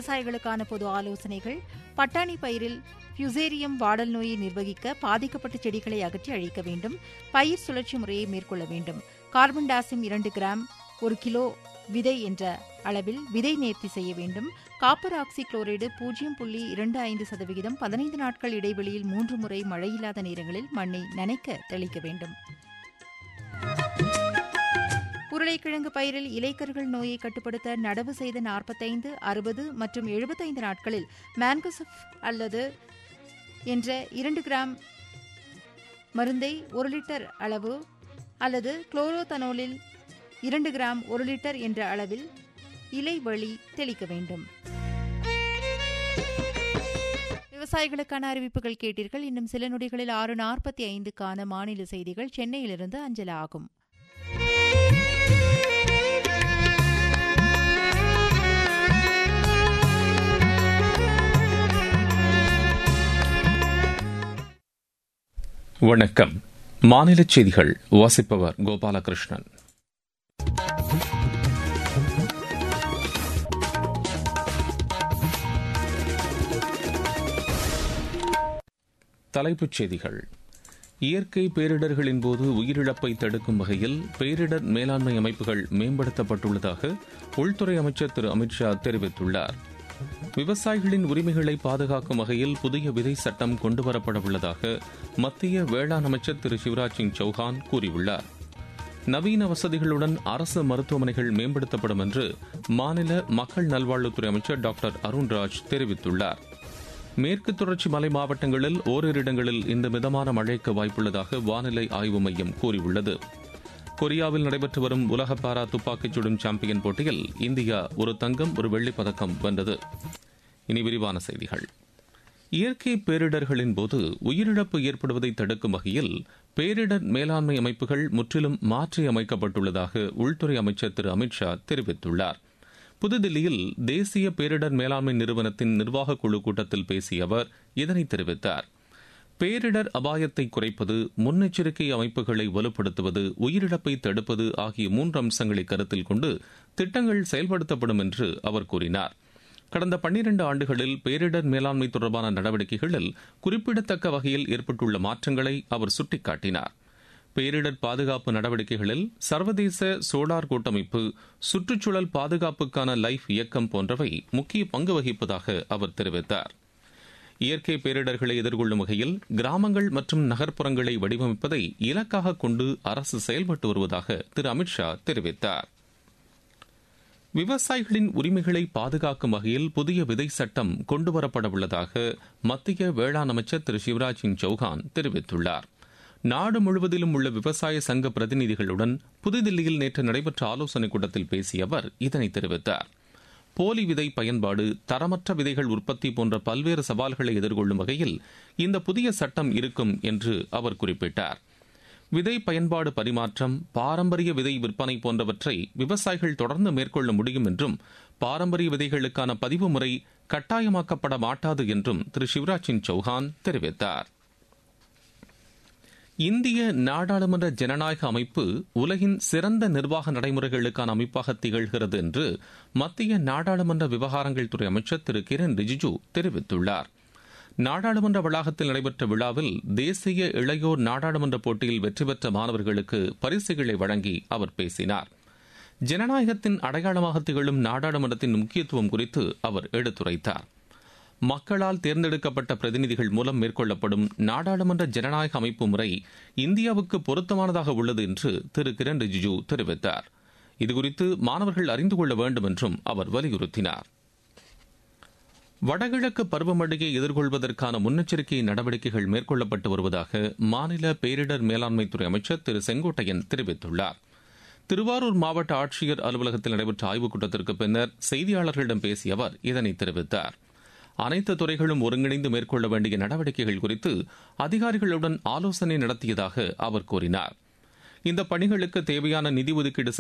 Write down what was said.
விவசாயிகளுக்கான பொது ஆலோசனைகள் பட்டாணி பயிரில் பியூசேரியம் வாடல் நோயை நிர்வகிக்க பாதிக்கப்பட்ட செடிகளை அகற்றி அழிக்க வேண்டும் பயிர் சுழற்சி முறையை மேற்கொள்ள வேண்டும் கார்பன் டாசிம் இரண்டு கிராம் ஒரு கிலோ விதை என்ற அளவில் விதை நேர்த்தி செய்ய வேண்டும் காப்பர் ஆக்சி குளோரைடு பூஜ்ஜியம் புள்ளி இரண்டு ஐந்து சதவிகிதம் பதினைந்து நாட்கள் இடைவெளியில் மூன்று முறை மழையில்லாத நேரங்களில் மண்ணை நனைக்க தெளிக்க வேண்டும் உருளைக்கிழங்கு பயிரில் இலைக்கர்கள் நோயை கட்டுப்படுத்த நடவு செய்த நாற்பத்தைந்து அறுபது மற்றும் எழுபத்தைந்து நாட்களில் மேன்கோசப் அல்லது என்ற இரண்டு கிராம் மருந்தை ஒரு லிட்டர் அளவு அல்லது குளோரோதனோலில் இரண்டு கிராம் ஒரு லிட்டர் என்ற அளவில் இலை வழி தெளிக்க வேண்டும் விவசாயிகளுக்கான அறிவிப்புகள் கேட்டீர்கள் இன்னும் சில நொடிகளில் ஆறு நாற்பத்தி ஐந்துக்கான மாநில செய்திகள் சென்னையிலிருந்து அஞ்சல ஆகும் வணக்கம் மாநில செய்திகள் வாசிப்பவர் கோபாலகிருஷ்ணன் தலைப்புச் செய்திகள் இயற்கை பேரிடர்களின் போது உயிரிழப்பை தடுக்கும் வகையில் பேரிடர் மேலாண்மை அமைப்புகள் மேம்படுத்தப்பட்டுள்ளதாக உள்துறை அமைச்சர் திரு அமித்ஷா தெரிவித்துள்ளார் விவசாயிகளின் உரிமைகளை பாதுகாக்கும் வகையில் புதிய விதை சட்டம் கொண்டுவரப்பட உள்ளதாக மத்திய வேளாண் அமைச்சர் திரு சிவராஜ் சிங் சௌஹான் கூறியுள்ளார் நவீன வசதிகளுடன் அரசு மருத்துவமனைகள் மேம்படுத்தப்படும் என்று மாநில மக்கள் நல்வாழ்வுத்துறை அமைச்சர் டாக்டர் அருண்ராஜ் தெரிவித்துள்ளார் மேற்கு தொடர்ச்சி மலை மாவட்டங்களில் ஓரிரு இடங்களில் இந்த மிதமான மழைக்கு வாய்ப்புள்ளதாக வானிலை ஆய்வு மையம் கூறியுள்ளது கொரியாவில் நடைபெற்று வரும் உலக பாரா துப்பாக்கிச் சுடும் சாம்பியன் போட்டியில் இந்தியா ஒரு தங்கம் ஒரு வெள்ளிப் பதக்கம் வென்றது இனி விரிவான செய்திகள் இயற்கை பேரிடர்களின் போது உயிரிழப்பு ஏற்படுவதை தடுக்கும் வகையில் பேரிடர் மேலாண்மை அமைப்புகள் முற்றிலும் மாற்றி அமைக்கப்பட்டுள்ளதாக உள்துறை அமைச்சர் திரு அமித்ஷா தெரிவித்துள்ளார் புதுதில்லியில் தேசிய பேரிடர் மேலாண்மை நிறுவனத்தின் நிர்வாக குழு கூட்டத்தில் பேசிய அவர் இதனை தெரிவித்தார் பேரிடர் அபாயத்தை குறைப்பது முன்னெச்சரிக்கை அமைப்புகளை வலுப்படுத்துவது உயிரிழப்பை தடுப்பது ஆகிய மூன்று அம்சங்களை கருத்தில் கொண்டு திட்டங்கள் செயல்படுத்தப்படும் என்று அவர் கூறினார் கடந்த பன்னிரண்டு ஆண்டுகளில் பேரிடர் மேலாண்மை தொடர்பான நடவடிக்கைகளில் குறிப்பிடத்தக்க வகையில் ஏற்பட்டுள்ள மாற்றங்களை அவர் சுட்டிக்காட்டினார் பேரிடர் பாதுகாப்பு நடவடிக்கைகளில் சர்வதேச சோலார் கூட்டமைப்பு சுற்றுச்சூழல் பாதுகாப்புக்கான லைஃப் இயக்கம் போன்றவை முக்கிய பங்கு வகிப்பதாக அவர் தெரிவித்தார் இயற்கை பேரிடர்களை எதிர்கொள்ளும் வகையில் கிராமங்கள் மற்றும் நகர்ப்புறங்களை வடிவமைப்பதை இலக்காக கொண்டு அரசு செயல்பட்டு வருவதாக திரு அமித்ஷா தெரிவித்தார் விவசாயிகளின் உரிமைகளை பாதுகாக்கும் வகையில் புதிய விதை சட்டம் கொண்டுவரப்பட உள்ளதாக மத்திய வேளாண் அமைச்சர் திரு சிவராஜ் சிங் சௌஹான் தெரிவித்துள்ளார் நாடு முழுவதிலும் உள்ள விவசாய சங்க பிரதிநிதிகளுடன் புதுதில்லியில் நேற்று நடைபெற்ற ஆலோசனைக் கூட்டத்தில் பேசிய அவர் இதனை தெரிவித்தார் போலி விதை பயன்பாடு தரமற்ற விதைகள் உற்பத்தி போன்ற பல்வேறு சவால்களை எதிர்கொள்ளும் வகையில் இந்த புதிய சட்டம் இருக்கும் என்று அவர் குறிப்பிட்டார் விதை பயன்பாடு பரிமாற்றம் பாரம்பரிய விதை விற்பனை போன்றவற்றை விவசாயிகள் தொடர்ந்து மேற்கொள்ள முடியும் என்றும் பாரம்பரிய விதைகளுக்கான பதிவு முறை கட்டாயமாக்கப்பட மாட்டாது என்றும் திரு சிவராஜ் சிங் சௌஹான் தெரிவித்தார் இந்திய நாடாளுமன்ற ஜனநாயக அமைப்பு உலகின் சிறந்த நிர்வாக நடைமுறைகளுக்கான அமைப்பாக திகழ்கிறது என்று மத்திய நாடாளுமன்ற விவகாரங்கள் துறை அமைச்சர் திரு கிரண் ரிஜிஜு தெரிவித்துள்ளார் நாடாளுமன்ற வளாகத்தில் நடைபெற்ற விழாவில் தேசிய இளையோர் நாடாளுமன்ற போட்டியில் வெற்றி பெற்ற மாணவர்களுக்கு பரிசுகளை வழங்கி அவர் பேசினார் ஜனநாயகத்தின் அடையாளமாக திகழும் நாடாளுமன்றத்தின் முக்கியத்துவம் குறித்து அவர் எடுத்துரைத்தார் மக்களால் தேர்ந்தெடுக்கப்பட்ட பிரதிநிதிகள் மூலம் மேற்கொள்ளப்படும் நாடாளுமன்ற ஜனநாயக அமைப்பு முறை இந்தியாவுக்கு பொருத்தமானதாக உள்ளது என்று திரு கிரண் ரிஜிஜு தெரிவித்தார் இதுகுறித்து மாணவர்கள் அறிந்து கொள்ள வேண்டும் என்றும் அவர் வலியுறுத்தினார் வடகிழக்கு பருவமழையை எதிர்கொள்வதற்கான முன்னெச்சரிக்கை நடவடிக்கைகள் மேற்கொள்ளப்பட்டு வருவதாக மாநில பேரிடர் மேலாண்மைத்துறை அமைச்சர் திரு செங்கோட்டையன் தெரிவித்துள்ளார் திருவாரூர் மாவட்ட ஆட்சியர் அலுவலகத்தில் நடைபெற்ற ஆய்வுக் கூட்டத்திற்கு பின்னர் செய்தியாளர்களிடம் பேசிய அவர் இதனை தெரிவித்தார் அனைத்து துறைகளும் ஒருங்கிணைந்து மேற்கொள்ள வேண்டிய நடவடிக்கைகள் குறித்து அதிகாரிகளுடன் ஆலோசனை நடத்தியதாக அவர் கூறினார் இந்த பணிகளுக்கு தேவையான நிதி ஒதுக்கீடு